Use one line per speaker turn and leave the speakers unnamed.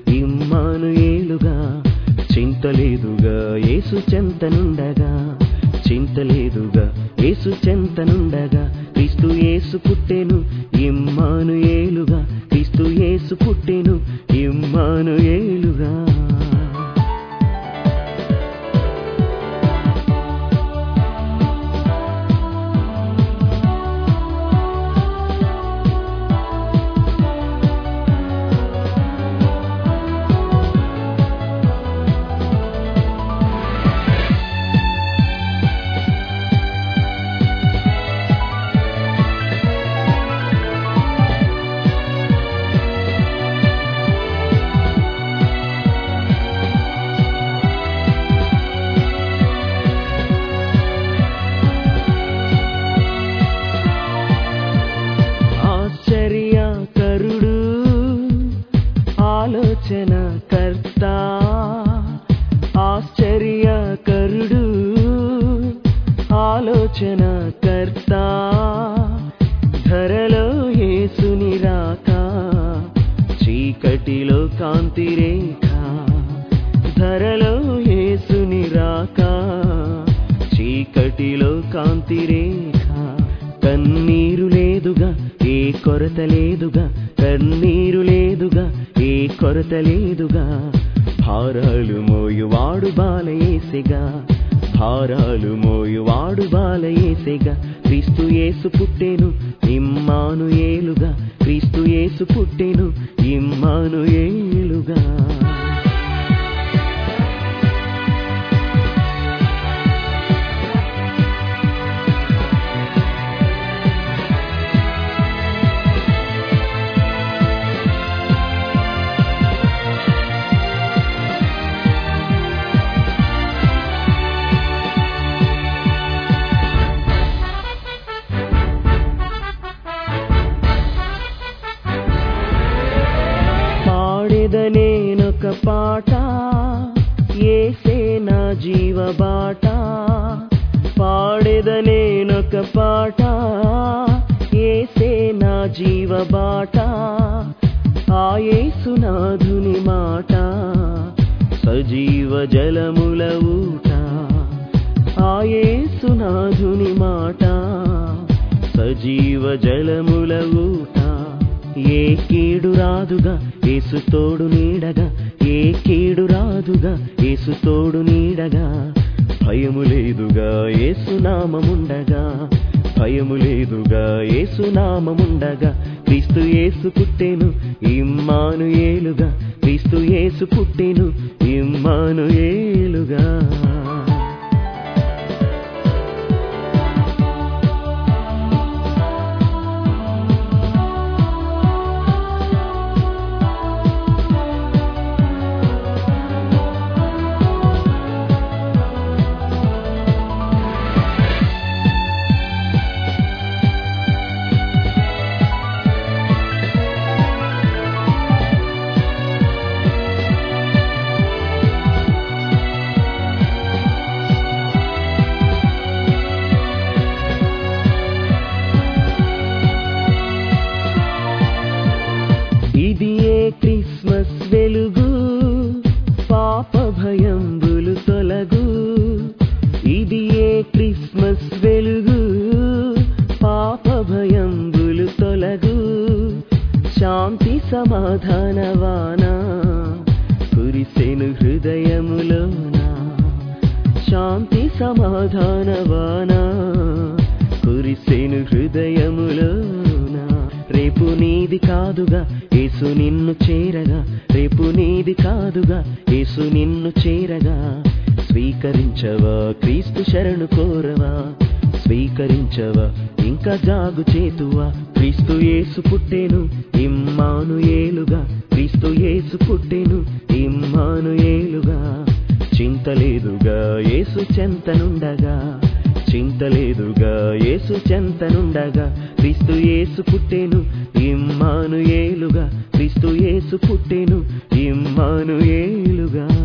ఇమ్మానుయేలుగా చింతలేదుగా యేసు చెంతనుండగా చింతలేదుగా యేసు చెంతనుండగా క్రీస్తు యేసు పుట్టెను ఇమ్మానుయేలుగా క్రీస్తు యేసు పుట్టెను ఇమ్మానుయేలుగా ఆశ్చర్యకరుడు ఆలోచన కర్త ఆశ్చర్యకరుడు ఆలోచన కర్త ధరలో యేసుని రాక చీకటిలో కాంతి రేఖ ధరలో యేసుని రాక చీకటిలో కాంతి రేఖ కన్నీరు లేదుగా ఏ కొరత లేదుగా కన్నీరు లేదుగా ఏ కొరత లేదుగా భారాలు మోయువాడు బాలయేసెగా భారాలు మోయువాడు బాలయేసెగా క్రీస్తు యేసు పుట్టెను ఇమ్మానుయేలుగా క్రీస్తు యేసు పుట్టెను ఇమ్మానుయేలుగా పాడెదనేనొక పాట ఏసే నా జీవ బాట పాడెదనేనొక పాట ఏసే నా జీవ బాట ఆ యేసునాథుని మాట సజీవ జలముల ఊట ఆ యేసునాథుని మాట సజీవ జలముల ఊట ఏ కీడు రాదుగా ఏసు తోడు నీడగా ఏ కీడు రాదుగా ఏసు తోడు నీడగా భయము లేదుగా ఏసు నామముండగా భయము లేదుగా ఏసు నామముండగా క్రీస్తు యేసు పుట్టెను ఇమ్మానుయేలుగా క్రీస్తు యేసు పుట్టెను ఇమ్మానుయేలుగా ఇది ఏ క్రిస్మస్ వెలుగు పాప భయంబులు తొలగు ఇది ఏ క్రిస్మస్ వెలుగు పాప భయంబులు తొలగు శాంతి సమాధాన వాన కురిసెను హృదయములోన శాంతి సమాధాన వాన కురిసెను హృదయములోన రేపు నీది కాదుగా యేసు నిన్ను చేరగా రేపు నీది కాదుగా యేసు నిన్ను చేరగా స్వీకరించవా క్రీస్తు శరణు కోరవా స్వీకరించవా ఇంకా జాగు చేతువా క్రీస్తు యేసు పుట్టెను ఇమ్మానుయేలుగా క్రీస్తు యేసు పుట్టెను ఇమ్మానుయేలుగా చింతలేదుగా యేసు చెంతనుండగా చింతలేదుగా యేసు చెంతనుండగా క్రీస్తు యేసు పుట్టెను ఇమ్మానుయేలుగా క్రీస్తు యేసు పుట్టెను ఇమ్మానుయేలుగా